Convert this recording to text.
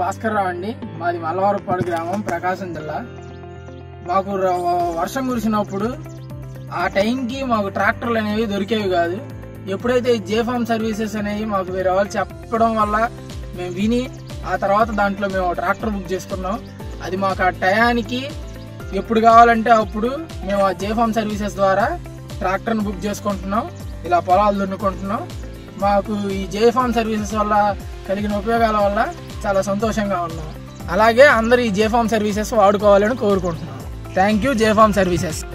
భాస్కర్ రావు అండి మాది మల్లవరపాడు గ్రామం ప్రకాశం జిల్లా మాకు ర- వర్షం కురిసినప్పుడు ఆ టైంకి మాకు ట్రాక్టర్లు అనేవి దొరికేవి కాదు ఎప్పుడైతే ఈ జే ఫార్మ్ సర్వీసెస్ అనేవి మాకు వేరే వాళ్ళు చెప్పడం వల్ల మేము విని ఆ తర్వాత దాంట్లో మేము ట్రాక్టర్ బుక్ చేసుకున్నాం అది మాకు ఆ టయానికి ఎప్పుడు కావాలంటే అప్పుడు మేము ఆ జే ఫార్మ్ సర్వీసెస్ ద్వారా ట్రాక్టర్ని బుక్ చేసుకుంటున్నాం ఇలా పొలాలు దున్నుకుంటున్నాం మాకు ఈ జే ఫార్మ్ సర్వీసెస్ వల్ల కలిగిన ఉపయోగాల వల్ల చాలా సంతోషంగా ఉన్నాం అలాగే అందరూ ఈ జే ఫార్మ్ సర్వీసెస్ వాడుకోవాలని కోరుకుంటున్నాం thank you J farm services